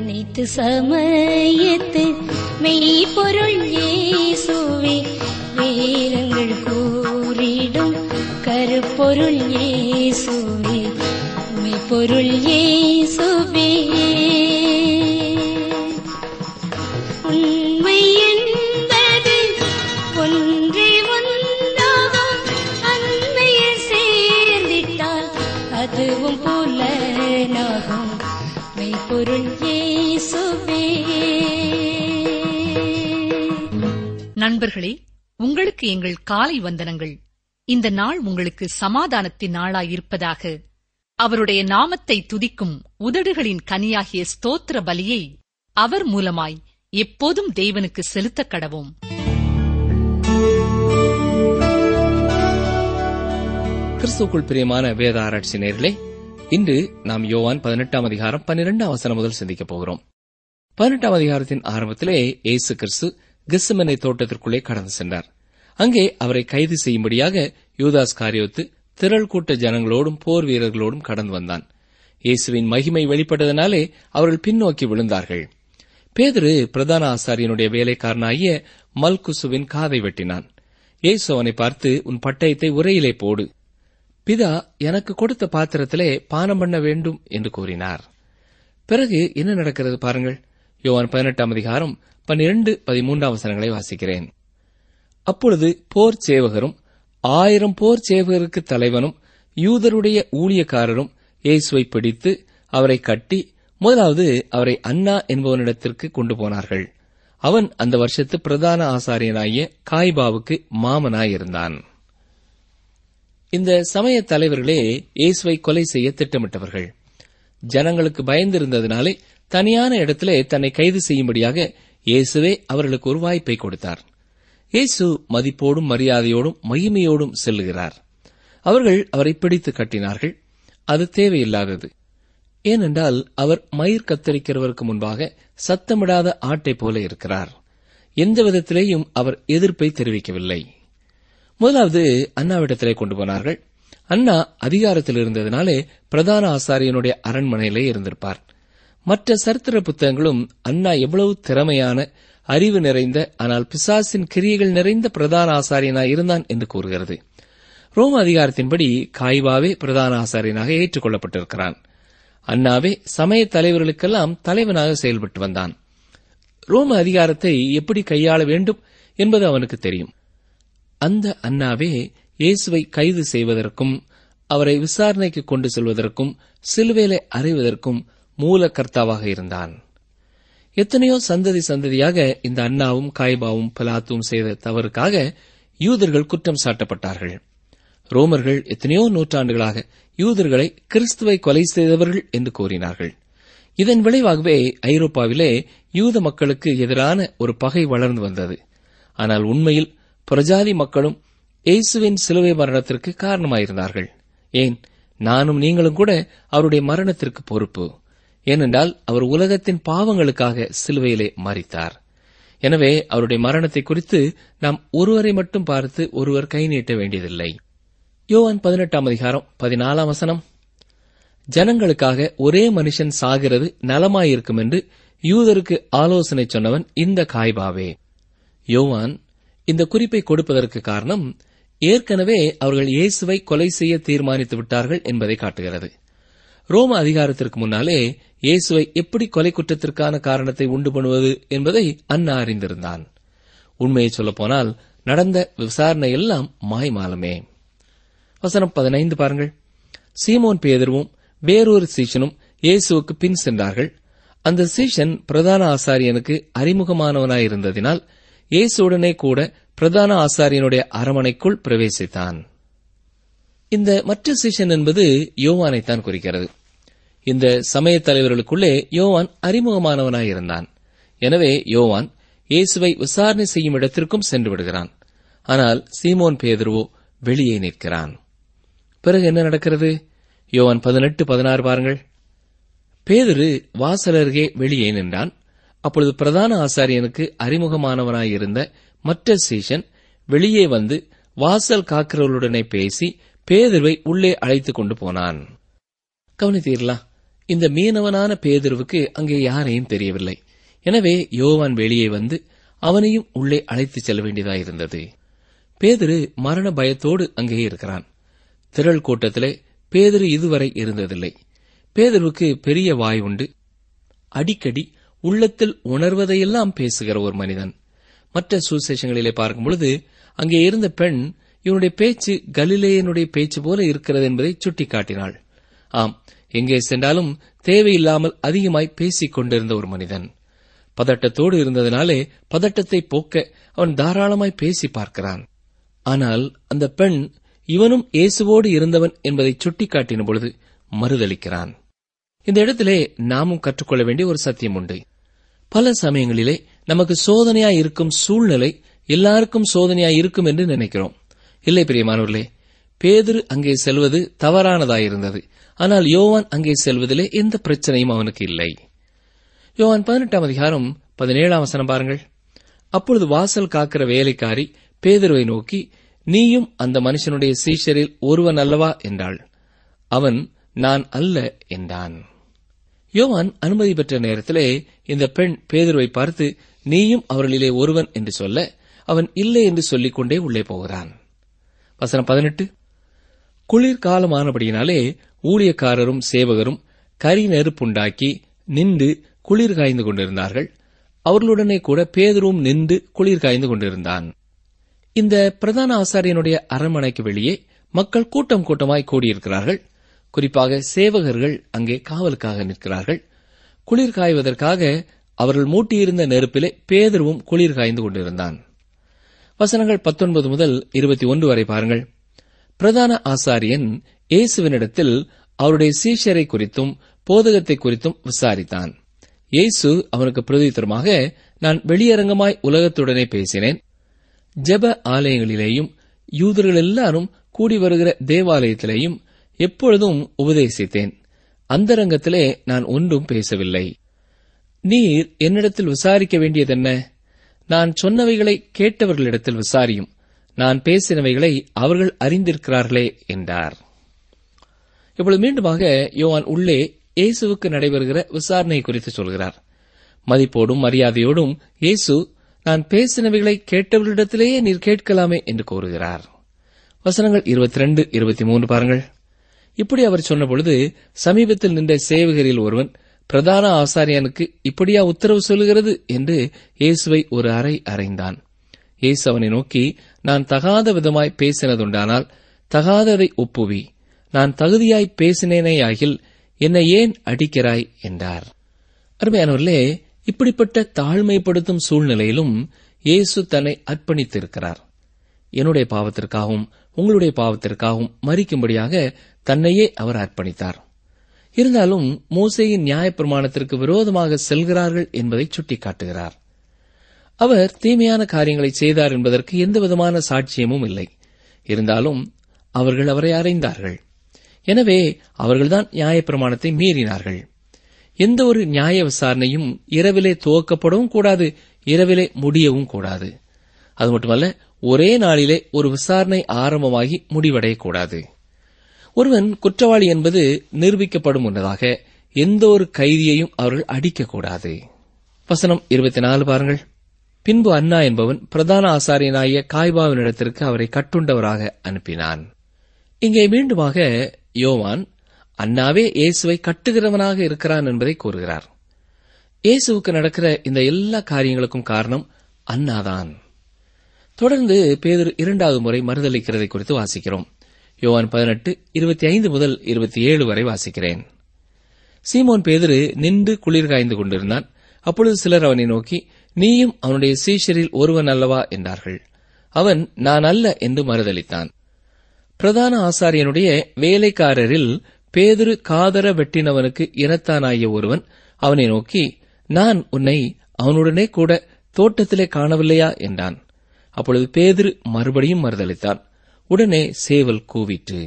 அனைத்து சமயத்து மெய்ப்பொருள் இயேசுவே வேதங்கள் கூறிடும் கருப்பொருள் இயேசுவே மெய்ப்பொருள் இயேசுவே உண்மை என்பது ஒன்றே ஒன்றாகும் அன்மையில் சேர்ந்திட்டால் அதுவும் புலனாகும் மெய்ப்பொருள் இயேசுவே நண்பர்களே உங்களுக்கு எங்கள் காலை வந்தனங்கள் இந்த நாள் உங்களுக்கு சமாதானத்தின் நாளாயிருப்பதாக அவருடைய நாமத்தை துதிக்கும் உதடுகளின் கனியாகிய ஸ்தோத்திர பலியை அவர் மூலமாய் எப்போதும் தேவனுக்கு செலுத்தக் கடவோம் கிறிஸ்துக்குள் பிரியமான வேத ஆராய்ச்சி நேர்களே இன்று நாம் யோவான் பதினெட்டாம் அதிகாரம் பன்னிரெண்டாம் வசனம் முதல் சிந்திக்கப் போகிறோம் பதினெட்டாம் அதிகாரத்தின் ஆரம்பத்திலே இயேசு கிறிஸ்து கிஸ்மனை தோட்டத்திற்குள்ளே கடந்து சென்றார் அங்கே அவரை கைது செய்யும்படியாக யூதாஸ் காரியோத்து திரள் கூட்ட ஜனங்களோடும் போர் வீரர்களோடும் கடந்து வந்தான் இயேசுவின் மகிமை வெளிப்பட்டதனாலே அவர்கள் பின்னோக்கி விழுந்தார்கள் பேதுரு பிரதான ஆசாரியனுடைய வேலைக்காரனாகிய மல்குசுவின் காதை வெட்டினான் இயேசு அவனை பார்த்து உன் பட்டயத்தை உரையிலே போடு பிதா எனக்கு கொடுத்த பாத்திரத்திலே பானம் பண்ண வேண்டும் என்று கூறினார் பிறகு என்ன நடக்கிறது பாருங்கள் யோவான் பதினெட்டாம் அதிகாரம் பன்னிரண்டு பதிமூன்றாம் வசனங்களை வாசிக்கிறேன் அப்பொழுது போர் சேவகரும் ஆயிரம் போர் சேவகருக்கு தலைவனும் யூதருடைய ஊழியக்காரரும் இயேசுவை பிடித்து அவரை கட்டி முதலாவது அவரை அண்ணா என்பவனிடத்திற்கு கொண்டு போனார்கள் அவன் அந்த வருஷத்து பிரதான ஆசாரியனாகிய காய்பாவுக்கு மாமனாயிருந்தான் இந்த சமய தலைவர்களே இயேசுவை கொலை செய்ய திட்டமிட்டவர்கள் ஜனங்களுக்கு பயந்திருந்ததினாலே தனியான இடத்திலே தன்னை கைது செய்யும்படியாக இயேசுவே அவர்களுக்கு ஒரு வாய்ப்பை கொடுத்தார் இயேசு மதிப்போடும் மரியாதையோடும் மகிமையோடும் செல்லுகிறார் அவர்கள் அவரை பிடித்து கட்டினார்கள் அது தேவையில்லாதது ஏனென்றால் அவர் மயிர் கத்தரிக்கிறவருக்கு முன்பாக சத்தமிடாத ஆட்டைப் போல இருக்கிறார் எந்த விதத்திலேயும் அவர் எதிர்ப்பை தெரிவிக்கவில்லை முதலாவது அண்ணாவிடத்திலே கொண்டு போனார்கள் அண்ணா அதிகாரத்தில் இருந்ததினாலே பிரதான ஆசாரியனுடைய அரண்மனையிலே இருந்திருப்பார் மற்ற சரித்திர புத்தகங்களும் அண்ணா எவ்வளவு திறமையான அறிவு நிறைந்த ஆனால் பிசாசின் கிரியைகள் நிறைந்த பிரதான ஆசாரியனாய் இருந்தான் என்று கூறுகிறது ரோம அதிகாரத்தின்படி காய்வாவே பிரதான ஆசாரியனாக ஏற்றுக்கொள்ளப்பட்டிருக்கிறான் அண்ணாவே சமய தலைவர்களுக்கெல்லாம் தலைவனாக செயல்பட்டு வந்தான் ரோம அதிகாரத்தை எப்படி கையாள வேண்டும் என்பது அவனுக்கு தெரியும் அந்த அண்ணாவே இயேசுவை கைது செய்வதற்கும் அவரை விசாரணைக்கு கொண்டு செல்வதற்கும் சிலுவேலை அறிவதற்கும் மூல கர்த்தாவாக இருந்தான் எத்தனையோ சந்ததி சந்ததியாக இந்த அண்ணாவும் காய்பாவும் பலாத்தும் செய்த தவறுக்காக யூதர்கள் குற்றம் சாட்டப்பட்டார்கள் ரோமர்கள் எத்தனையோ நூற்றாண்டுகளாக யூதர்களை கிறிஸ்துவை கொலை செய்தவர்கள் என்று கூறினார்கள் இதன் விளைவாகவே ஐரோப்பாவிலே யூத மக்களுக்கு எதிரான ஒரு பகை வளர்ந்து வந்தது ஆனால் உண்மையில் புறஜாதி மக்களும் இயேசுவின் சிலுவை மரணத்திற்கு காரணமாயிருந்தார்கள் ஏன் நானும் நீங்களும் கூட அவருடைய மரணத்திற்கு பொறுப்பு ஏனென்றால் அவர் உலகத்தின் பாவங்களுக்காக சிலுவையிலே மறித்தார் எனவே அவருடைய மரணத்தை குறித்து நாம் ஒருவரை மட்டும் பார்த்து ஒருவர் கை நீட்ட வேண்டியதில்லை யோவான் பதினெட்டாம் அதிகாரம் பதினாலாம் வசனம் ஜனங்களுக்காக ஒரே மனுஷன் சாகிறது நலமாயிருக்கும் என்று யூதருக்கு ஆலோசனை சொன்னவன் இந்த காய்பாவே யோவான் இந்த குறிப்பை கொடுப்பதற்கு காரணம் ஏற்கனவே அவர்கள் இயேசுவை கொலை செய்ய தீர்மானித்து விட்டார்கள் என்பதை காட்டுகிறது ரோம அதிகாரத்திற்கு முன்னாலே இயேசுவை எப்படி கொலை குற்றத்திற்கான காரணத்தை உண்டு பண்ணுவது என்பதை அண்ணா அறிந்திருந்தான் உண்மையை சொல்லப்போனால் நடந்த விசாரணை எல்லாம் மாய்மாலமே வசனம் பதினைந்து பாருங்கள் சீமோன் பேதர்வும் வேறொரு சீஷனும் இயேசுவுக்கு பின் சென்றார்கள் அந்த சீஷன் பிரதான ஆசாரியனுக்கு அறிமுகமானவனாயிருந்ததினால் இயேசுடனே கூட பிரதான ஆசாரியனுடைய அரமனைக்குள் பிரவேசித்தான் இந்த மற்ற சீஷன் என்பது யோவானைத்தான் குறிக்கிறது இந்த சமய தலைவர்களுக்குள்ளே யோவான் அறிமுகமானவனாயிருந்தான் எனவே யோவான் இயேசுவை விசாரணை செய்யும் இடத்திற்கும் சென்று விடுகிறான் ஆனால் சீமோன் பேதுருவோ வெளியே நிற்கிறான் பிறகு என்ன நடக்கிறது யோவான் பதினெட்டு பதினாறு பாருங்கள் பேதுரு வாசலருகே வெளியே நின்றான் அப்பொழுது பிரதான ஆசாரியனுக்கு அறிமுகமானவனாயிருந்த மற்ற சீஷன் வெளியே வந்து வாசல் காக்கிறவர்களுடனே பேசி பேதுருவை உள்ளே அழைத்துக் கொண்டு போனான் கவனித்தீர்களா இந்த மீனவனான பேதுருவுக்கு அங்கே யாரையும் தெரியவில்லை எனவே யோவான் வெளியே வந்து அவனையும் உள்ளே அழைத்துச் செல்ல வேண்டியதாயிருந்தது பேதுரு மரண பயத்தோடு அங்கே இருக்கிறான் திரள் கூட்டத்திலே பேதுரு இதுவரை இருந்ததில்லை பேதுருவுக்கு பெரிய வாய் உண்டு அடிக்கடி உள்ளத்தில் உணர்வதையெல்லாம் பேசுகிற ஒரு மனிதன் மற்ற சுசேஷங்களிலே பார்க்கும் பொழுது அங்கே இருந்த பெண் இவனுடைய பேச்சு கலிலேயனுடைய பேச்சு போல இருக்கிறது என்பதை சுட்டிக்காட்டினாள் ஆம் எங்கே சென்றாலும் தேவையில்லாமல் அதிகமாய் பேசிக் கொண்டிருந்த ஒரு மனிதன் பதட்டத்தோடு இருந்ததினாலே பதட்டத்தை போக்க அவன் தாராளமாய் பேசி பார்க்கிறான் ஆனால் அந்த பெண் இவனும் இயேசுவோடு இருந்தவன் என்பதை சுட்டிக்காட்டின பொழுது மறுதளிக்கிறான் இந்த இடத்திலே நாமும் கற்றுக்கொள்ள வேண்டிய ஒரு சத்தியம் உண்டு பல சமயங்களிலே நமக்கு சோதனையா இருக்கும் சூழ்நிலை எல்லாருக்கும் சோதனையா இருக்கும் என்று நினைக்கிறோம் இல்லை பிரியமானவர்களே பேதுரு அங்கே செல்வது தவறானதாயிருந்தது ஆனால் யோவான் அங்கே செல்வதிலே எந்த பிரச்சனையும் அவனுக்கு இல்லை யோவான் பதினெட்டாம் அதிகாரம் பதினேழாம் வசனம் பாருங்கள் அப்பொழுது வாசல் காக்கிற வேலைக்காரி பேதுருவை நோக்கி நீயும் அந்த மனுஷனுடைய சீஷரில் ஒருவன் அல்லவா என்றாள் அவன் நான் அல்ல என்றான் யோவான் அனுமதி பெற்ற நேரத்திலே இந்த பெண் பேதுருவை பார்த்து நீயும் அவர்களிலே ஒருவன் என்று சொல்ல அவன் இல்லை என்று சொல்லிக் கொண்டே உள்ளே போகிறான் வசனம் பதினெட்டு குளிர்காலமானபடியினாலே ஊழியக்காரரும் சேவகரும் கரி நெருப்புண்டாக்கி நின்று குளிர் காய்ந்து கொண்டிருந்தார்கள் அவர்களுடனே கூட பேதரும் நின்று குளிர் காய்ந்து கொண்டிருந்தான் இந்த பிரதான ஆசாரியனுடைய அரண்மனைக்கு வெளியே மக்கள் கூட்டம் கூட்டமாய் கூடியிருக்கிறார்கள் குறிப்பாக சேவகர்கள் அங்கே காவலுக்காக நிற்கிறார்கள் குளிர் காய்வதற்காக அவர்கள் மூட்டியிருந்த நெருப்பிலே பேதருவும் குளிர் காய்ந்து கொண்டிருந்தான் வசனங்கள் பத்தொன்பது முதல் இருபத்தி ஒன்று வரை பாருங்கள் பிரதான ஆசாரியன் இயேசுவினிடத்தில் அவருடைய சீஷரை குறித்தும் போதகத்தை குறித்தும் விசாரித்தான் இயேசு அவனுக்கு பிரதித்திரமாக நான் வெளியரங்கமாய் உலகத்துடனே பேசினேன் ஜெப ஆலயங்களிலேயும் யூதர்கள் எல்லாரும் கூடி வருகிற தேவாலயத்திலேயும் எப்பொழுதும் உபதேசித்தேன் அந்தரங்கத்திலே நான் ஒன்றும் பேசவில்லை நீர் என்னிடத்தில் விசாரிக்க வேண்டியதென்ன நான் சொன்னவைகளை கேட்டவர்களிடத்தில் விசாரியும் நான் பேசினவைகளை அவர்கள் அறிந்திருக்கிறார்களே என்றார் இப்பொழுது மீண்டுமாக யோவான் உள்ளே இயேசுவுக்கு நடைபெறுகிற விசாரணை குறித்து சொல்கிறார் மதிப்போடும் மரியாதையோடும் இயேசு நான் பேசினவைகளை கேட்டவர்களிடத்திலேயே நீர் கேட்கலாமே என்று கூறுகிறார் வசனங்கள் இருபத்தி ரெண்டு இருபத்தி மூன்று பாருங்கள் இப்படி அவர் சொன்னபொழுது சமீபத்தில் நின்ற சேவகரில் ஒருவன் பிரதான ஆசாரியனுக்கு இப்படியா உத்தரவு சொல்லுகிறது என்று இயேசுவை ஒரு அறை அறைந்தான் இயேசு அவனை நோக்கி நான் தகாத விதமாய் பேசினதுண்டானால் தகாததை ஒப்புவி நான் தகுதியாய் பேசினேனேயாகில் என்னை ஏன் அடிக்கிறாய் என்றார் அருமையானவர்களே இப்படிப்பட்ட தாழ்மைப்படுத்தும் சூழ்நிலையிலும் இயேசு தன்னை அர்ப்பணித்திருக்கிறார் என்னுடைய பாவத்திற்காகவும் உங்களுடைய பாவத்திற்காகவும் மறிக்கும்படியாக தன்னையே அவர் அர்ப்பணித்தார் இருந்தாலும் மோசேயின் நியாயப்பிரமாணத்திற்கு விரோதமாக செல்கிறார்கள் என்பதை சுட்டிக்காட்டுகிறார் அவர் தீமையான காரியங்களை செய்தார் என்பதற்கு எந்த விதமான சாட்சியமும் இல்லை இருந்தாலும் அவர்கள் அவரை அறைந்தார்கள் எனவே அவர்கள்தான் நியாயப்பிரமாணத்தை மீறினார்கள் எந்த ஒரு நியாய விசாரணையும் இரவிலே துவக்கப்படவும் கூடாது இரவிலே முடியவும் கூடாது அது மட்டுமல்ல ஒரே நாளிலே ஒரு விசாரணை ஆரம்பமாகி முடிவடையக்கூடாது ஒருவன் குற்றவாளி என்பது நிரூபிக்கப்படும் முன்னதாக எந்த ஒரு கைதியையும் அவர்கள் அடிக்கக்கூடாது வசனம் இருபத்தி நாலு பாருங்கள் பின்பு அண்ணா என்பவன் பிரதான ஆசாரியனாகிய காய்பாவினிடத்திற்கு அவரை கட்டுண்டவராக அனுப்பினான் இங்கே மீண்டுமாக யோவான் அண்ணாவே இயேசுவை கட்டுகிறவனாக இருக்கிறான் என்பதை கூறுகிறார் இயேசுவுக்கு நடக்கிற இந்த எல்லா காரியங்களுக்கும் காரணம் அண்ணாதான் தொடர்ந்து பேதர் இரண்டாவது முறை மறுதளிக்கிறதை குறித்து வாசிக்கிறோம் யோவான் பதினெட்டு இருபத்தி ஐந்து முதல் இருபத்தி ஏழு வரை வாசிக்கிறேன் சீமோன் பேதுரு நின்று குளிர் காய்ந்து கொண்டிருந்தான் அப்பொழுது சிலர் அவனை நோக்கி நீயும் அவனுடைய சீஷரில் ஒருவன் அல்லவா என்றார்கள் அவன் நான் அல்ல என்று மறுதளித்தான் பிரதான ஆசாரியனுடைய வேலைக்காரரில் பேதுரு காதர வெட்டினவனுக்கு இனத்தானாகிய ஒருவன் அவனை நோக்கி நான் உன்னை அவனுடனே கூட தோட்டத்திலே காணவில்லையா என்றான் அப்பொழுது பேதுரு மறுபடியும் மறுதளித்தான் உடனே சேவல் கூவிற்று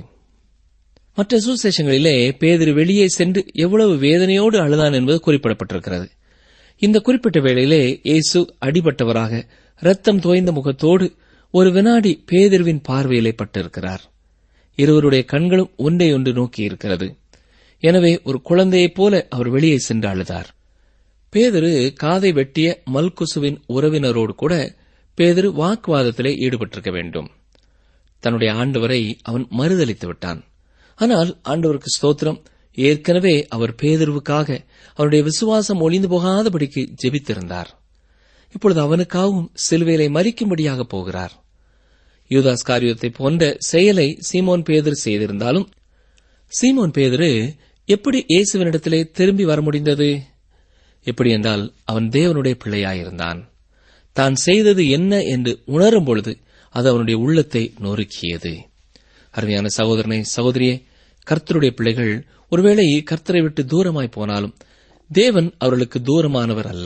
மற்ற சுசேஷங்களிலே பேதிரு வெளியே சென்று எவ்வளவு வேதனையோடு அழுதான் என்பது குறிப்பிடப்பட்டிருக்கிறது இந்த குறிப்பிட்ட வேளையிலே இயேசு அடிபட்டவராக ரத்தம் தோய்ந்த முகத்தோடு ஒரு வினாடி பேதிருவின் பார்வையிலே பட்டிருக்கிறார் இருவருடைய கண்களும் ஒன்றை ஒன்று நோக்கி இருக்கிறது எனவே ஒரு குழந்தையைப் போல அவர் வெளியே சென்று அழுதார் பேதரு காதை வெட்டிய மல்குசுவின் உறவினரோடு கூட பேதரு வாக்குவாதத்திலே ஈடுபட்டிருக்க வேண்டும் தன்னுடைய ஆண்டவரை அவன் மறுதளித்து விட்டான் ஆனால் ஆண்டவருக்கு ஸ்தோத்திரம் ஏற்கனவே அவர் பேதருவுக்காக அவருடைய விசுவாசம் ஒளிந்து போகாதபடிக்கு ஜெபித்திருந்தார் இப்பொழுது அவனுக்காகவும் சிலுவையிலை மறிக்கும்படியாக போகிறார் யூதாஸ் காரியத்தை போன்ற செயலை சீமோன் பேதர் செய்திருந்தாலும் சீமோன் பேதரு எப்படி இயேசுவினிடத்திலே திரும்பி வர முடிந்தது எப்படி என்றால் அவன் தேவனுடைய பிள்ளையாயிருந்தான் தான் செய்தது என்ன என்று உணரும் பொழுது அது அவனுடைய உள்ளத்தை நொறுக்கியது அருமையான சகோதரனை சகோதரியே கர்த்தருடைய பிள்ளைகள் ஒருவேளை கர்த்தரை விட்டு தூரமாய் போனாலும் தேவன் அவர்களுக்கு தூரமானவர் அல்ல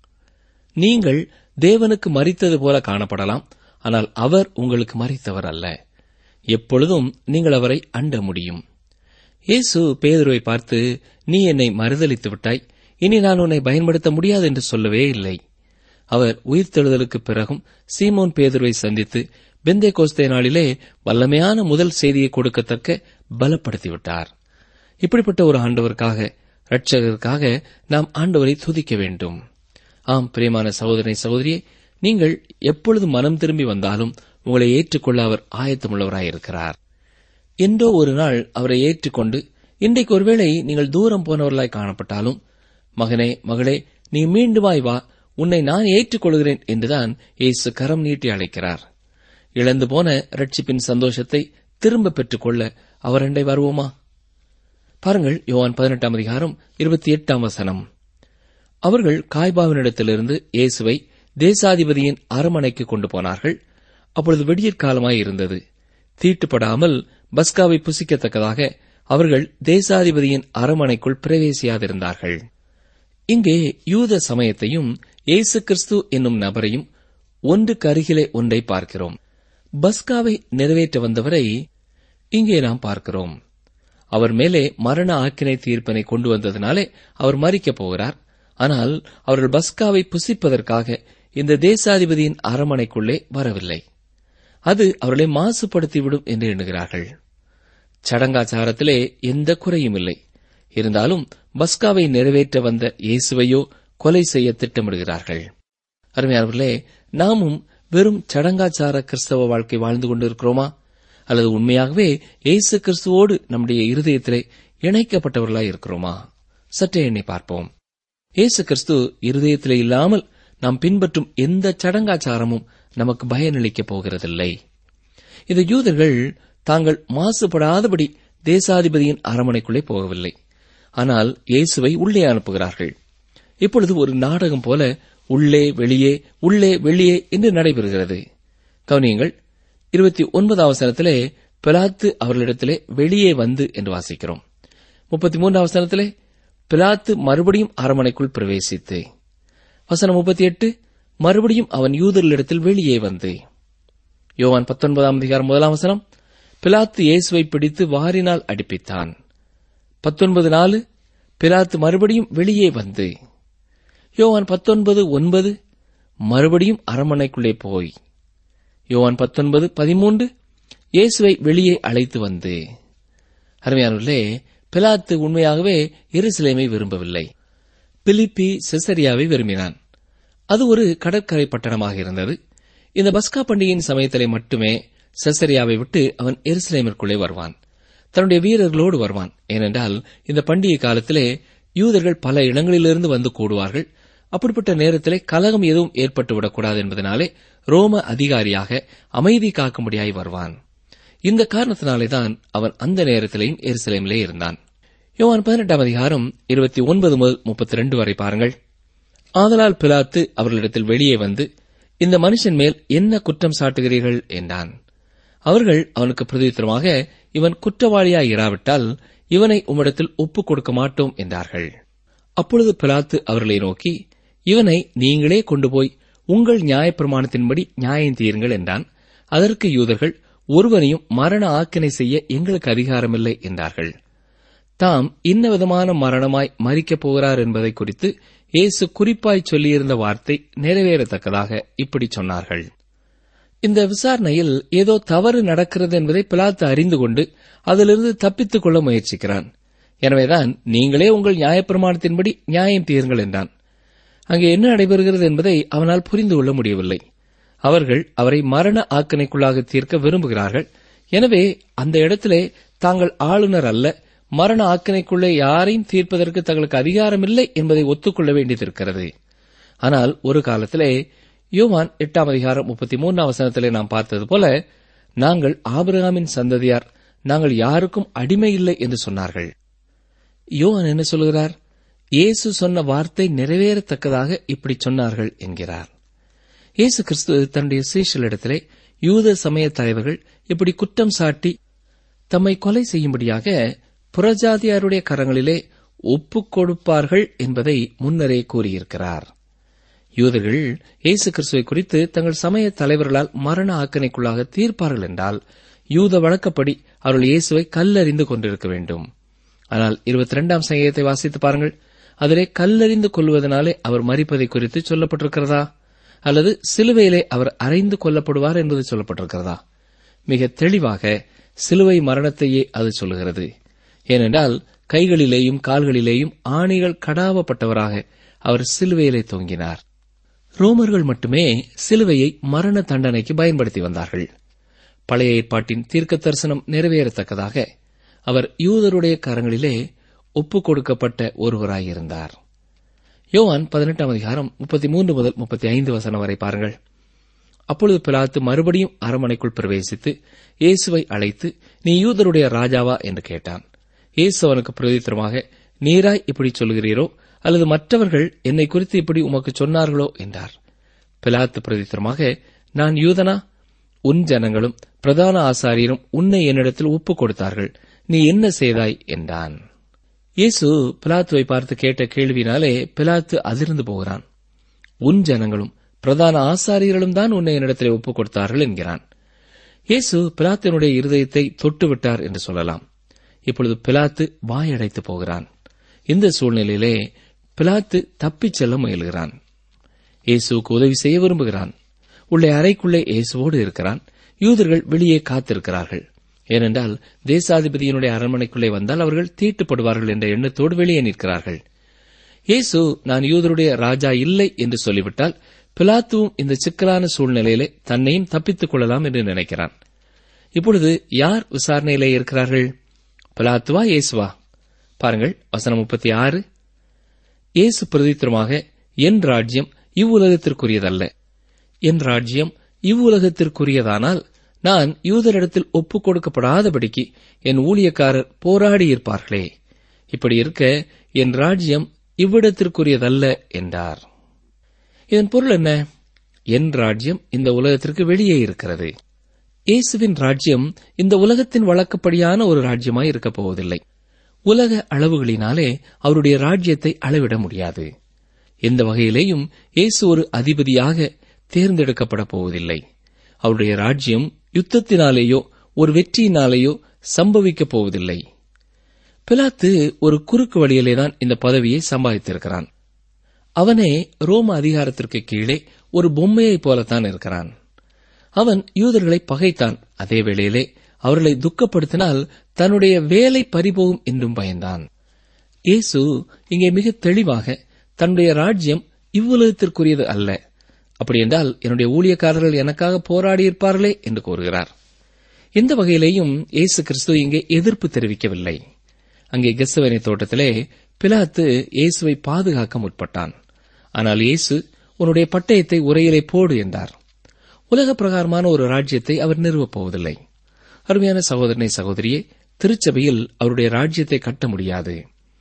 நீங்கள் தேவனுக்கு மறித்தது போல காணப்படலாம் ஆனால் அவர் உங்களுக்கு மறித்தவர் அல்ல எப்பொழுதும் நீங்கள் அவரை அண்ட முடியும் இயேசு பேதுருவை பார்த்து நீ என்னை மறுதளித்து விட்டாய் இனி நான் உன்னை பயன்படுத்த முடியாது என்று சொல்லவே இல்லை அவர் உயிர்த்தெழுதலுக்கு பிறகும் சீமோன் பேதுருவை சந்தித்து பெந்தே கோஸ்தே நாளிலே வல்லமையான முதல் செய்தியை கொடுக்கத்தக்க பலப்படுத்திவிட்டார் இப்படிப்பட்ட ஒரு ஆண்டவருக்காக இரட்சகருக்காக நாம் ஆண்டவரை துதிக்க வேண்டும் ஆம் பிரியமான சகோதரனை சகோதரியே நீங்கள் எப்பொழுது மனம் திரும்பி வந்தாலும் உங்களை ஏற்றுக்கொள்ள அவர் ஆயத்தமுள்ளவராயிருக்கிறார் என்றோ ஒரு நாள் அவரை ஏற்றுக்கொண்டு இன்றைக்கு ஒருவேளை நீங்கள் தூரம் போனவர்களாய் காணப்பட்டாலும் மகனே மகளே நீ மீண்டுமாய் வா உன்னை நான் ஏற்றுக்கொள்கிறேன் என்றுதான் இயேசு கரம் நீட்டி அழைக்கிறார் இழந்து போன ரட்சிப்பின் சந்தோஷத்தை திரும்ப பெற்றுக்கொள்ள அவர் அண்டை வருவோமா பாருங்கள் யோவான் பதினெட்டாம் அதிகாரம் இருபத்தி எட்டாம் வசனம் அவர்கள் காய்பாவினிடத்திலிருந்து இயேசுவை தேசாதிபதியின் அரமனைக்கு கொண்டு போனார்கள் அப்பொழுது வெடியற்காலமாய் இருந்தது தீட்டுப்படாமல் பஸ்காவை புசிக்கத்தக்கதாக அவர்கள் தேசாதிபதியின் அரமனைக்குள் பிரவேசியாதிருந்தார்கள் இங்கே யூத சமயத்தையும் இயேசு கிறிஸ்து என்னும் நபரையும் ஒன்றுக்கு அருகிலே ஒன்றை பார்க்கிறோம் பஸ்காவை நிறைவேற்ற வந்தவரை இங்கே நாம் பார்க்கிறோம் அவர் மேலே மரண ஆக்கினை தீர்ப்பனை கொண்டு வந்ததினாலே அவர் மறிக்கப் போகிறார் ஆனால் அவர்கள் பஸ்காவை புசிப்பதற்காக இந்த தேசாதிபதியின் அரமனைக்குள்ளே வரவில்லை அது அவர்களை மாசுபடுத்திவிடும் என்று எண்ணுகிறார்கள் சடங்காச்சாரத்திலே எந்த குறையும் இல்லை இருந்தாலும் பஸ்காவை நிறைவேற்ற வந்த இயேசுவையோ கொலை செய்ய திட்டமிடுகிறார்கள் அருமையானவர்களே நாமும் வெறும் சடங்காச்சார கிறிஸ்தவ வாழ்க்கை வாழ்ந்து கொண்டிருக்கிறோமா அல்லது உண்மையாகவே இயேசு கிறிஸ்துவோடு நம்முடைய இருதயத்திலே இணைக்கப்பட்டவர்களாய் இருக்கிறோமா சற்றே எண்ணி பார்ப்போம் இயேசு கிறிஸ்து இருதயத்திலே இல்லாமல் நாம் பின்பற்றும் எந்த சடங்காச்சாரமும் நமக்கு பயனளிக்கப் போகிறதில்லை இந்த யூதர்கள் தாங்கள் மாசுபடாதபடி தேசாதிபதியின் அரமனைக்குள்ளே போகவில்லை ஆனால் இயேசுவை உள்ளே அனுப்புகிறார்கள் இப்பொழுது ஒரு நாடகம் போல உள்ளே வெளியே உள்ளே வெளியே என்று நடைபெறுகிறது கவனியங்கள் இருபத்தி ஒன்பதாம் அவசரத்திலே பிலாத்து அவர்களிடத்திலே வெளியே வந்து என்று வாசிக்கிறோம் முப்பத்தி மூன்றாம் அவசரத்திலே பிலாத்து மறுபடியும் அரமனைக்குள் பிரவேசித்து வசனம் முப்பத்தி எட்டு மறுபடியும் அவன் யூதர்களிடத்தில் வெளியே வந்து யோவான் பத்தொன்பதாம் அதிகாரம் முதலாம் வசனம் பிலாத்து இயேசுவை பிடித்து வாரினால் அடிப்பித்தான் பத்தொன்பது நாலு பிலாத்து மறுபடியும் வெளியே வந்து யோவான் பத்தொன்பது ஒன்பது மறுபடியும் அரமனைக்குள்ளே போய் யோவான் பத்தொன்பது பதிமூன்று இயேசுவை வெளியே அழைத்து வந்து அருமையானவர்களே பிலாத்து உண்மையாகவே எருசலேமை விரும்பவில்லை பிலிப்பி செசரியாவை விரும்பினான் அது ஒரு கடற்கரை பட்டணமாக இருந்தது இந்த பஸ்கா பண்டிகையின் சமயத்திலே மட்டுமே செசரியாவை விட்டு அவன் எருசலேமிற்குள்ளே வருவான் தன்னுடைய வீரர்களோடு வருவான் ஏனென்றால் இந்த பண்டிகை காலத்திலே யூதர்கள் பல இடங்களிலிருந்து வந்து கூடுவார்கள் அப்படிப்பட்ட நேரத்திலே கலகம் எதுவும் ஏற்பட்டுவிடக்கூடாது என்பதனாலே ரோம அதிகாரியாக அமைதி காக்கும்படியாய் வருவான் இந்த காரணத்தினாலேதான் அவன் அந்த நேரத்திலேயும் எருசலேமிலே இருந்தான் யோவான் பதினெட்டாம் அதிகாரம் இருபத்தி ஒன்பது முதல் முப்பத்தி ரெண்டு வரை பாருங்கள் ஆதலால் பிலாத்து அவர்களிடத்தில் வெளியே வந்து இந்த மனுஷன் மேல் என்ன குற்றம் சாட்டுகிறீர்கள் என்றான் அவர்கள் அவனுக்கு பிரதியுத்தரமாக இவன் குற்றவாளியாய் இராவிட்டால் இவனை உம்மிடத்தில் ஒப்புக் கொடுக்க மாட்டோம் என்றார்கள் அப்பொழுது பிலாத்து அவர்களை நோக்கி இவனை நீங்களே கொண்டு போய் உங்கள் நியாயப்பிரமாணத்தின்படி நியாயம் தீருங்கள் என்றான் அதற்கு யூதர்கள் ஒருவனையும் மரண ஆக்கினை செய்ய எங்களுக்கு அதிகாரமில்லை என்றார்கள் தாம் இன்ன விதமான மரணமாய் மறிக்கப் போகிறார் என்பதை குறித்து இயேசு குறிப்பாய் சொல்லியிருந்த வார்த்தை நிறைவேறத்தக்கதாக இப்படி சொன்னார்கள் இந்த விசாரணையில் ஏதோ தவறு நடக்கிறது என்பதை பிலாத்து அறிந்து கொண்டு அதிலிருந்து தப்பித்துக் கொள்ள முயற்சிக்கிறான் எனவேதான் நீங்களே உங்கள் நியாயப்பிரமாணத்தின்படி நியாயம் தீருங்கள் என்றான் அங்கே என்ன நடைபெறுகிறது என்பதை அவனால் புரிந்து கொள்ள முடியவில்லை அவர்கள் அவரை மரண ஆக்கணைக்குள்ளாக தீர்க்க விரும்புகிறார்கள் எனவே அந்த இடத்திலே தாங்கள் ஆளுநர் அல்ல மரண ஆக்கணைக்குள்ளே யாரையும் தீர்ப்பதற்கு தங்களுக்கு அதிகாரமில்லை என்பதை ஒத்துக்கொள்ள வேண்டியதிருக்கிறது ஆனால் ஒரு காலத்திலே யோவான் எட்டாம் அதிகாரம் முப்பத்தி மூன்றாம் வசனத்திலே நாம் பார்த்தது போல நாங்கள் ஆபிரகாமின் சந்ததியார் நாங்கள் யாருக்கும் அடிமை இல்லை என்று சொன்னார்கள் யோவான் என்ன சொல்கிறார் இயேசு சொன்ன வார்த்தை நிறைவேறத்தக்கதாக இப்படி சொன்னார்கள் என்கிறார் இயேசு கிறிஸ்து தன்னுடைய சீஷலிடத்திலே யூத சமய தலைவர்கள் இப்படி குற்றம் சாட்டி தம்மை கொலை செய்யும்படியாக புறஜாதியாருடைய கரங்களிலே ஒப்புக் கொடுப்பார்கள் என்பதை முன்னரே கூறியிருக்கிறார் யூதர்கள் இயேசு கிறிஸ்துவை குறித்து தங்கள் சமய தலைவர்களால் மரண ஆக்கணைக்குள்ளாக தீர்ப்பார்கள் என்றால் யூத வழக்கப்படி அவர்கள் இயேசுவை கல்லறிந்து கொண்டிருக்க வேண்டும் ஆனால் இருபத்தி இரண்டாம் சங்கீதத்தை வாசித்து பாருங்கள் அதிலே கல்லறிந்து கொள்வதனாலே அவர் மறிப்பதை குறித்து சொல்லப்பட்டிருக்கிறதா அல்லது சிலுவையிலே அவர் அறைந்து கொல்லப்படுவார் என்பது சொல்லப்பட்டிருக்கிறதா மிக தெளிவாக சிலுவை மரணத்தையே அது சொல்லுகிறது ஏனென்றால் கைகளிலேயும் கால்களிலேயும் ஆணிகள் கடாவப்பட்டவராக அவர் சிலுவையிலே தொங்கினார் ரோமர்கள் மட்டுமே சிலுவையை மரண தண்டனைக்கு பயன்படுத்தி வந்தார்கள் பழைய ஏற்பாட்டின் தீர்க்க தரிசனம் நிறைவேறத்தக்கதாக அவர் யூதருடைய கரங்களிலே ஒப்புக் கொடுக்கப்பட்ட ஒருவராயிருந்தார் யோவான் பதினெட்டாம் அதிகாரம் முப்பத்தி மூன்று முதல் முப்பத்தி ஐந்து வசனம் வரை பாருங்கள் அப்பொழுது பிலாத்து மறுபடியும் அரமனைக்குள் பிரவேசித்து இயேசுவை அழைத்து நீ யூதருடைய ராஜாவா என்று கேட்டான் இயேசு அவனுக்கு பிரதித்திரமாக நீராய் இப்படி சொல்கிறீரோ அல்லது மற்றவர்கள் என்னை குறித்து இப்படி உமக்கு சொன்னார்களோ என்றார் பிலாத்து பிரதித்திரமாக நான் யூதனா உன் ஜனங்களும் பிரதான ஆசாரியரும் உன்னை என்னிடத்தில் ஒப்புக் கொடுத்தார்கள் நீ என்ன செய்தாய் என்றான் இயேசு பிலாத்துவை பார்த்து கேட்ட கேள்வினாலே பிலாத்து அதிர்ந்து போகிறான் உன் ஜனங்களும் பிரதான ஆசாரியர்களும் தான் உன்னை என்னிடத்திலே ஒப்புக் கொடுத்தார்கள் என்கிறான் இயேசு பிலாத்தினுடைய இருதயத்தை தொட்டுவிட்டார் என்று சொல்லலாம் இப்பொழுது பிலாத்து வாயடைத்து போகிறான் இந்த சூழ்நிலையிலே பிலாத்து தப்பிச் செல்ல முயல்கிறான் இயேசுவுக்கு உதவி செய்ய விரும்புகிறான் உள்ளே அறைக்குள்ளே இயேசுவோடு இருக்கிறான் யூதர்கள் வெளியே காத்திருக்கிறார்கள் ஏனென்றால் தேசாதிபதியினுடைய அரண்மனைக்குள்ளே வந்தால் அவர்கள் தீட்டுப்படுவார்கள் என்ற எண்ணத்தோடு வெளியே நிற்கிறார்கள் இயேசு நான் யூதருடைய ராஜா இல்லை என்று சொல்லிவிட்டால் பிலாத்துவும் இந்த சிக்கலான சூழ்நிலையிலே தன்னையும் தப்பித்துக் கொள்ளலாம் என்று நினைக்கிறான் இப்பொழுது யார் விசாரணையிலே இருக்கிறார்கள் பிலாத்துவா இயேசுவா பாருங்கள் வசனம் முப்பத்தி ஆறு இயேசு பிரதித்திரமாக என் ராஜ்யம் இவ்வுலகத்திற்குரியதல்ல என் ராஜ்யம் இவ்வுலகத்திற்குரியதானால் நான் யூதரிடத்தில் ஒப்புக் கொடுக்கப்படாதபடிக்கு என் ஊழியக்காரர் போராடியிருப்பார்களே இப்படி இருக்க என் ராஜ்யம் இவ்விடத்திற்குரியதல்ல என்றார் இதன் பொருள் என்ன என் ராஜ்யம் இந்த உலகத்திற்கு வெளியே இருக்கிறது இயேசுவின் ராஜ்யம் இந்த உலகத்தின் வழக்கப்படியான ஒரு ராஜ்யமாய் இருக்கப் போவதில்லை உலக அளவுகளினாலே அவருடைய ராஜ்யத்தை அளவிட முடியாது எந்த வகையிலேயும் இயேசு ஒரு அதிபதியாக தேர்ந்தெடுக்கப்பட போவதில்லை அவருடைய ராஜ்யம் யுத்தத்தினாலேயோ ஒரு வெற்றியினாலேயோ சம்பவிக்கப் போவதில்லை பிலாத்து ஒரு குறுக்கு வழியிலேதான் இந்த பதவியை சம்பாதித்திருக்கிறான் அவனே ரோம அதிகாரத்திற்கு கீழே ஒரு பொம்மையைப் போலத்தான் இருக்கிறான் அவன் யூதர்களை பகைத்தான் அதே வேளையிலே அவர்களை துக்கப்படுத்தினால் தன்னுடைய வேலை பறிபோகும் என்றும் பயந்தான் இயேசு இங்கே மிக தெளிவாக தன்னுடைய ராஜ்யம் இவ்வுலகத்திற்குரியது அல்ல அப்படியென்றால் என்னுடைய ஊழியக்காரர்கள் எனக்காக போராடியிருப்பார்களே என்று கூறுகிறார் எந்த வகையிலேயும் இயேசு கிறிஸ்து இங்கே எதிர்ப்பு தெரிவிக்கவில்லை அங்கே கெஸ்ஸவனை தோட்டத்திலே பிலாத்து இயேசுவை பாதுகாக்க முற்பட்டான் ஆனால் இயேசு உன்னுடைய பட்டயத்தை உரையிலே போடு என்றார் உலக பிரகாரமான ஒரு ராஜ்யத்தை அவர் நிறுவப் போவதில்லை அருமையான சகோதரனை சகோதரியே திருச்சபையில் அவருடைய ராஜ்யத்தை கட்ட முடியாது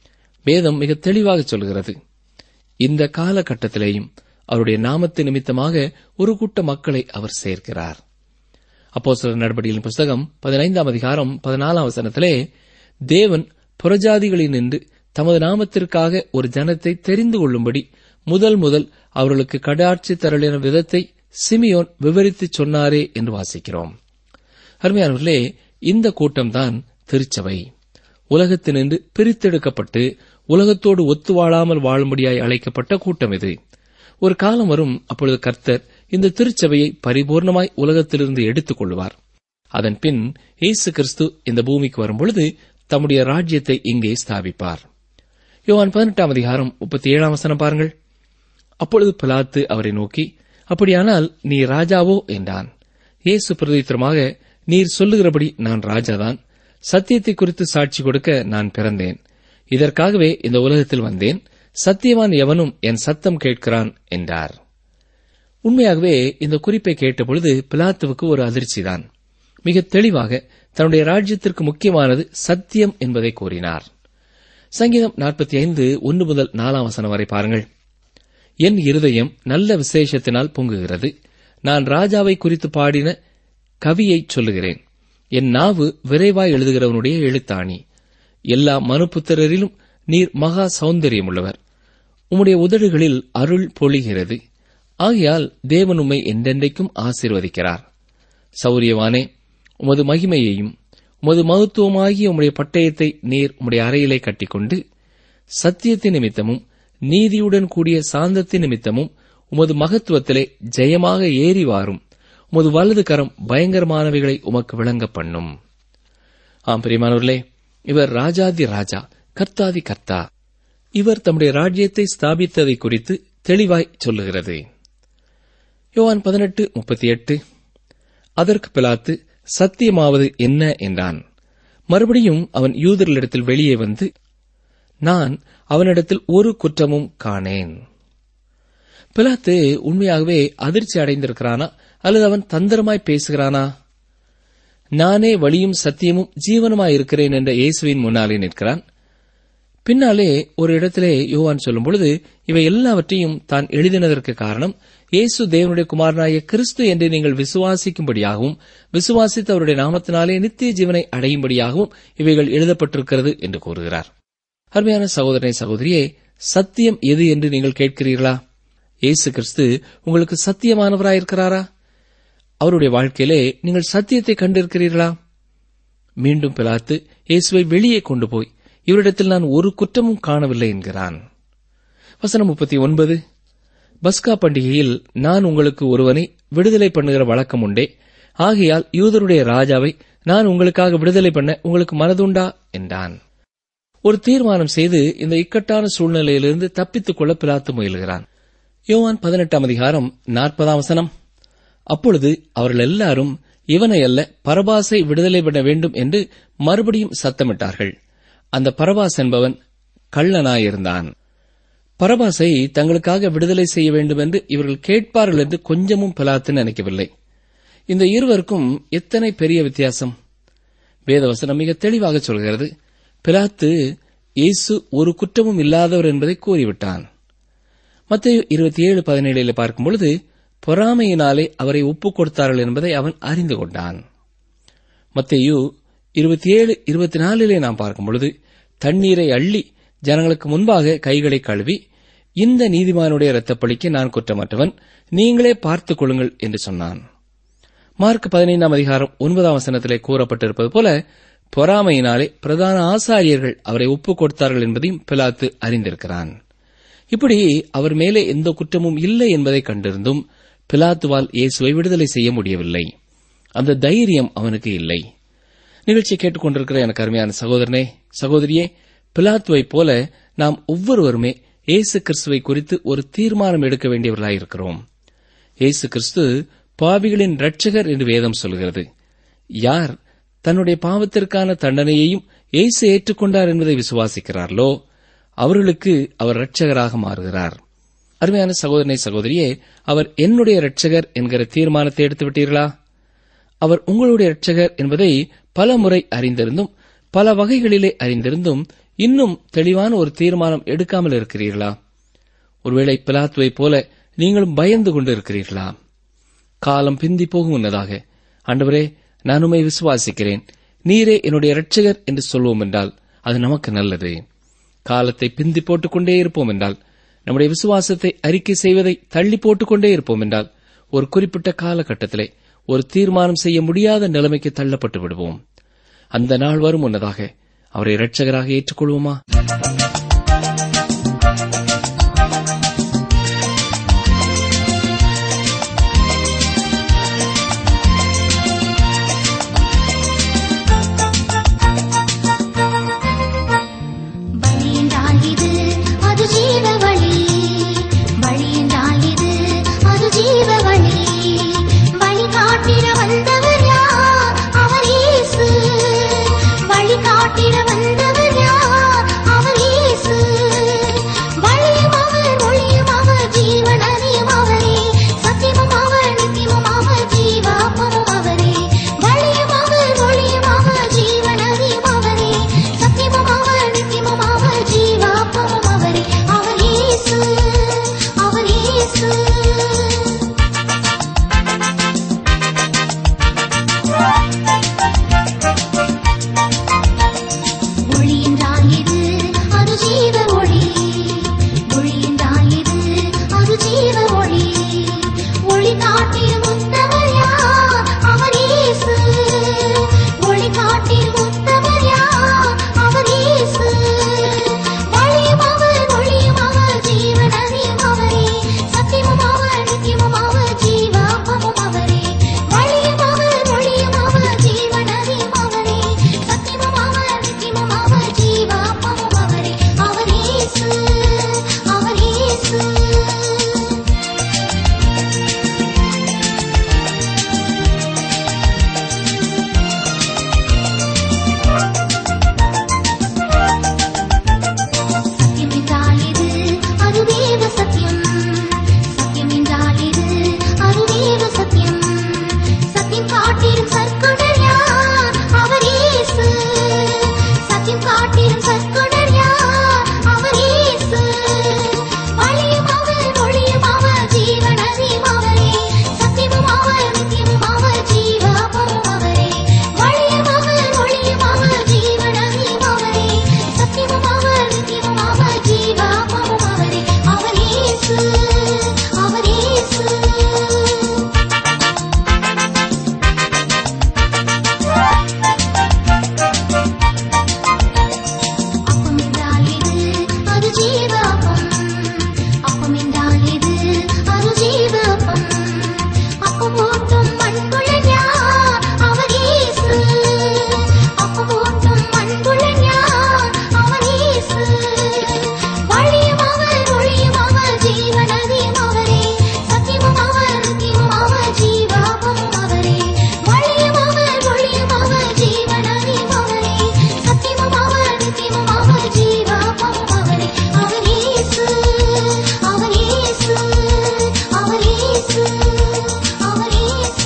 வேதம் மிக தெளிவாக சொல்கிறது இந்த காலகட்டத்திலேயும் அவருடைய நாமத்து நிமித்தமாக ஒரு கூட்ட மக்களை அவர் சேர்க்கிறார் அப்போ சில நடவடிக்கைகளின் புஸ்தகம் பதினைந்தாம் அதிகாரம் பதினாலாம் வசனத்திலே தேவன் புறஜாதிகளில் நின்று தமது நாமத்திற்காக ஒரு ஜனத்தை தெரிந்து கொள்ளும்படி முதல் முதல் அவர்களுக்கு கடாட்சி தரலின விதத்தை சிமியோன் விவரித்துச் சொன்னாரே என்று வாசிக்கிறோம் அருமையானவர்களே இந்த கூட்டம்தான் திருச்சபை உலகத்தினின்று பிரித்தெடுக்கப்பட்டு உலகத்தோடு ஒத்து வாழாமல் வாழும்படியாய் அழைக்கப்பட்ட கூட்டம் இது ஒரு காலம் வரும் அப்பொழுது கர்த்தர் இந்த திருச்சபையை பரிபூர்ணமாய் உலகத்திலிருந்து எடுத்துக் கொள்வார் அதன் பின் இயேசு கிறிஸ்து இந்த பூமிக்கு வரும்பொழுது தம்முடைய ராஜ்யத்தை இங்கே ஸ்தாபிப்பார் யோவான் பதினெட்டாம் அதிகாரம் முப்பத்தி ஏழாம் வசனம் பாருங்கள் அப்பொழுது பிலாத்து அவரை நோக்கி அப்படியானால் நீ ராஜாவோ என்றான் இயேசு பிரதித்திரமாக நீர் சொல்லுகிறபடி நான் ராஜாதான் சத்தியத்தை குறித்து சாட்சி கொடுக்க நான் பிறந்தேன் இதற்காகவே இந்த உலகத்தில் வந்தேன் சத்தியவான் எவனும் என் சத்தம் கேட்கிறான் என்றார் உண்மையாகவே இந்த குறிப்பை கேட்டபொழுது பிலாத்துவுக்கு ஒரு அதிர்ச்சிதான் மிக தெளிவாக தன்னுடைய ராஜ்யத்திற்கு முக்கியமானது சத்தியம் என்பதை கூறினார் சங்கீதம் நாற்பத்தி ஐந்து ஒன்று முதல் நாலாம் வசனம் வரை பாருங்கள் என் இருதயம் நல்ல விசேஷத்தினால் பொங்குகிறது நான் ராஜாவை குறித்து பாடின கவியைச் சொல்லுகிறேன் என் நாவு விரைவாய் எழுதுகிறவனுடைய எழுத்தாணி எல்லா மனுப்புத்திரரிலும் நீர் மகா சௌந்தரியமுள்ளவர் உம்முடைய உதடுகளில் அருள் பொழிகிறது ஆகையால் தேவன் உம்மை என்றென்றைக்கும் ஆசீர்வதிக்கிறார் சௌரியவானே உமது மகிமையையும் உமது மகத்துவமாகிய உம்முடைய பட்டயத்தை நீர் உம்முடைய அறையிலே கட்டிக்கொண்டு சத்தியத்தின் நிமித்தமும் நீதியுடன் கூடிய சாந்தத்தின் நிமித்தமும் உமது மகத்துவத்திலே ஜெயமாக ஏறி வாரும் உமது வலது கரம் பயங்கரமானவைகளை உமக்கு விளங்க பண்ணும் ஆம் பிரியமானவர்களே இவர் ராஜாதி ராஜா கர்த்தாதி கர்த்தா இவர் தம்முடைய ராஜ்யத்தை ஸ்தாபித்ததை குறித்து தெளிவாய் சொல்லுகிறது யோவான் பதினெட்டு முப்பத்தி எட்டு அதற்கு பிலாத்து சத்தியமாவது என்ன என்றான் மறுபடியும் அவன் யூதர்களிடத்தில் வெளியே வந்து நான் அவனிடத்தில் ஒரு குற்றமும் காணேன் பிலாத்து உண்மையாகவே அதிர்ச்சி அடைந்திருக்கிறானா அல்லது அவன் தந்திரமாய் பேசுகிறானா நானே வழியும் சத்தியமும் ஜீவனுமாய் இருக்கிறேன் என்ற இயேசுவின் முன்னாலே நிற்கிறான் பின்னாலே ஒரு இடத்திலே யோவான் சொல்லும் பொழுது இவை எல்லாவற்றையும் தான் எழுதினதற்கு காரணம் இயேசு தேவனுடைய குமாரனாய கிறிஸ்து என்று நீங்கள் விசுவாசிக்கும்படியாகவும் விசுவாசித்து அவருடைய நாமத்தினாலே நித்திய ஜீவனை அடையும்படியாகவும் இவைகள் எழுதப்பட்டிருக்கிறது என்று கூறுகிறார் அருமையான சகோதரனை சகோதரியே சத்தியம் எது என்று நீங்கள் கேட்கிறீர்களா இயேசு கிறிஸ்து உங்களுக்கு சத்தியமானவராயிருக்கிறாரா அவருடைய வாழ்க்கையிலே நீங்கள் சத்தியத்தை கண்டிருக்கிறீர்களா மீண்டும் பிலாத்து இயேசுவை வெளியே கொண்டு போய் இவரிடத்தில் நான் ஒரு குற்றமும் காணவில்லை என்கிறான் வசனம் முப்பத்தி ஒன்பது பஸ்கா பண்டிகையில் நான் உங்களுக்கு ஒருவனை விடுதலை பண்ணுகிற வழக்கம் உண்டே ஆகையால் யூதருடைய ராஜாவை நான் உங்களுக்காக விடுதலை பண்ண உங்களுக்கு மனதுண்டா என்றான் ஒரு தீர்மானம் செய்து இந்த இக்கட்டான சூழ்நிலையிலிருந்து தப்பித்துக் கொள்ள பிலாத்து முயல்கிறான் யோவான் பதினெட்டாம் அதிகாரம் நாற்பதாம் வசனம் அப்பொழுது அவர்கள் எல்லாரும் இவனை அல்ல பரபாசை விடுதலை பண்ண வேண்டும் என்று மறுபடியும் சத்தமிட்டார்கள் அந்த பரபாஸ் என்பவன் கள்ளனாயிருந்தான் பரபாசை தங்களுக்காக விடுதலை செய்ய வேண்டும் என்று இவர்கள் கேட்பார்கள் என்று கொஞ்சமும் பிலாத்து நினைக்கவில்லை இந்த இருவருக்கும் எத்தனை பெரிய வித்தியாசம் வேதவசனம் மிக தெளிவாக சொல்கிறது பிலாத்து இயேசு ஒரு குற்றமும் இல்லாதவர் என்பதை கூறிவிட்டான் மத்திய இருபத்தி ஏழு பதினேழில் பார்க்கும் பொழுது பொறாமையினாலே அவரை ஒப்புக் கொடுத்தார்கள் என்பதை அவன் அறிந்து கொண்டான் மத்தேயு இருபத்தி ஏழு இருபத்தி நாலிலே நாம் பார்க்கும் பொழுது தண்ணீரை அள்ளி ஜனங்களுக்கு முன்பாக கைகளை கழுவி இந்த நீதிமானுடைய இரத்தப்பழிக்கு நான் குற்றமற்றவன் நீங்களே பார்த்துக் கொள்ளுங்கள் என்று சொன்னான் மார்க் பதினைந்தாம் அதிகாரம் ஒன்பதாம் வசனத்திலே கூறப்பட்டிருப்பது போல பொறாமையினாலே பிரதான ஆசாரியர்கள் அவரை ஒப்புக் கொடுத்தார்கள் என்பதையும் பிலாத்து அறிந்திருக்கிறான் இப்படி அவர் மேலே எந்த குற்றமும் இல்லை என்பதை கண்டிருந்தும் பிலாத்துவால் இயேசுவை விடுதலை செய்ய முடியவில்லை அந்த தைரியம் அவனுக்கு இல்லை நிகழ்ச்சியை கேட்டுக்கொண்டிருக்கிற எனக்கு அருமையான சகோதரனே சகோதரியே பிலாத்துவைப் போல நாம் ஒவ்வொருவருமே இயேசு கிறிஸ்துவை குறித்து ஒரு தீர்மானம் எடுக்க வேண்டியவர்களாயிருக்கிறோம் இயேசு கிறிஸ்து பாவிகளின் இரட்சகர் என்று வேதம் சொல்கிறது யார் தன்னுடைய பாவத்திற்கான தண்டனையையும் இயேசு ஏற்றுக்கொண்டார் என்பதை விசுவாசிக்கிறார்களோ அவர்களுக்கு அவர் இரட்சகராக மாறுகிறார் அருமையான சகோதரனை சகோதரியே அவர் என்னுடைய இரட்சகர் என்கிற தீர்மானத்தை எடுத்து விட்டீர்களா அவர் உங்களுடைய இரட்சகர் என்பதை பல முறை அறிந்திருந்தும் பல வகைகளிலே அறிந்திருந்தும் இன்னும் தெளிவான ஒரு தீர்மானம் எடுக்காமல் இருக்கிறீர்களா ஒருவேளை பிலாத்துவை போல நீங்களும் பயந்து கொண்டு இருக்கிறீர்களா காலம் பிந்தி போகும் முன்னதாக ஆண்டவரே நான் உம்மை விசுவாசிக்கிறேன் நீரே என்னுடைய இரட்சகர் என்று சொல்வோம் என்றால் அது நமக்கு நல்லது காலத்தை பிந்தி போட்டுக்கொண்டே இருப்போம் என்றால் நம்முடைய விசுவாசத்தை அறிக்கை செய்வதை தள்ளி போட்டுக்கொண்டே இருப்போம் என்றால் ஒரு குறிப்பிட்ட காலகட்டத்திலே ஒரு தீர்மானம் செய்ய முடியாத நிலைமைக்கு தள்ளப்பட்டு விடுவோம் அந்த நாள் வரும் முன்னதாக அவரை இரட்சகராக ஏற்றுக்கொள்வோமா ஜீவ ஒளி ஒளி காட்டில் முத்தவர் யார் அவர் இயேசு ஒளி காட்டில் முத்தவர் யார் அவர் இயேசு வழியும் அவர் ஒளியும் அவர் ஜீவனதியும் அவரே சத்தியமும் அவர் நித்தியமும் அவர் ஜீவாப்பமும் அவரே வழியும் அவர் ஒளியும் அவர் ஜீவனதியும் அவரே சத்தியமும் அவர் நித்தியமும் அவர் ஜீவாப்பமும் அவரே அவர் இயேசு அவர் இயேசு சத்தியம் என்றால் இது அது வேத சத்தியம் சத்தியம் என்றால் இது அது வேத சத்தியம் சத்தியம் காட்டிடும் சற்குணர் யார் அவர் இயேசு சத்தியம் காட்டிடும் சற்குணர் யார் அவர் இயேசு வழியும் அவர் ஒளியும் அவர் ஜீவனதியும் அவரே சத்தியமும் அவர் நித்தியமும் அவர் ஜீவாபமும் அவரே வழியும் அவர் ஒளியும் அவர் ஜீவனதியும் அவரே சத்தியமும் அவர் நித்தியமும் அவர் ஜீவாபமும் அவரே அவர் இயேசு அவர் இயேசு அப்பம் என்றால் இது அது ஜீவ அப்பம் அப்பம் என்றால் இது அது ஜீவ அப்பம் அப்பம் ஓட்டும் மண்புலன் யார் அவர் இயேசு அப்பம் ஓட்டும் மண்புலன் யார் அவர் இயேசு வழியும் அவர் ஒளியும் அவர் ஜீவனதியும் அவரே சத்தியமும் அவர் நித்தியமும் அவர் ஜீவாபமும் அவரே வழியும் அவர் ஒளியும் அவர் ஜீவனதியும் அவரே சத்தியமும் அவர் நித்தியமும் அவர் ஜீவாபமும் அவரே அவர் இயேசு அவர் இயேசு அவர் இயேசு அவர் இயேசு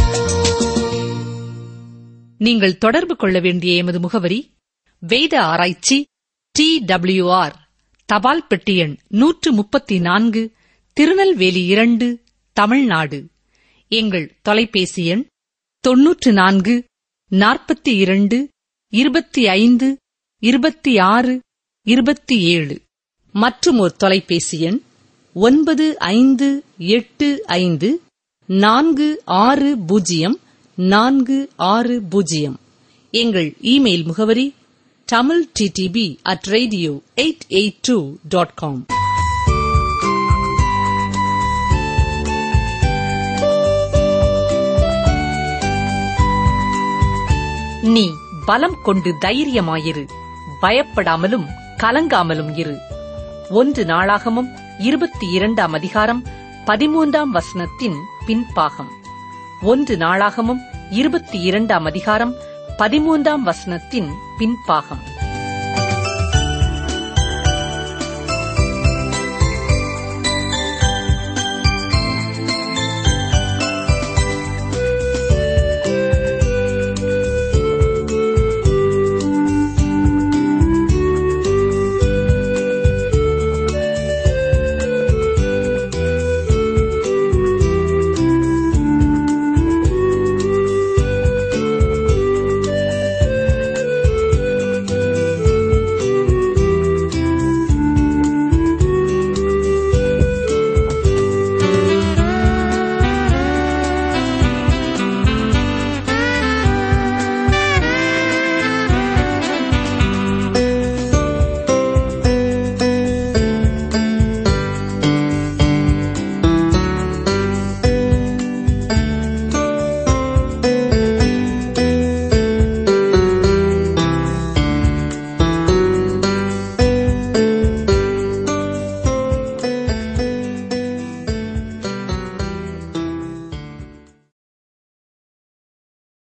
நீங்கள் தொடர்பு கொள்ள வேண்டிய எமது முகவரி வேத ஆராய்ச்சி டி ஆர் தபால் பெட்டி எண் நூற்று முப்பத்தி நான்கு திருநெல்வேலி இரண்டு தமிழ்நாடு எங்கள் தொலைபேசி எண் தொன்னூற்று நான்கு நாற்பத்தி இரண்டு இருபத்தி ஐந்து இருபத்தி ஆறு இருபத்தி ஏழு மற்றும் ஒரு தொலைபேசி எண் ஒன்பது ஐந்து எட்டு ஐந்து நான்கு ஆறு பூஜ்ஜியம் நான்கு ஆறு பூஜ்ஜியம் எங்கள் இமெயில் முகவரி Tamil DTP at radio eight eight two dot com நீ பலம் கொண்டு தைரியமாயிரு பயப்படாமலும் கலங்காமலும் இரு ஒன்று நாளாகமும் இருபத்தி இரண்டாம் அதிகாரம் பதிமூன்றாம் வசனத்தின் பின்பாகம் ஒன்று நாளாகமும் இருபத்தி இரண்டாம் அதிகாரம் பதிமூன்றாம் வசனத்தின் பின்பாகம்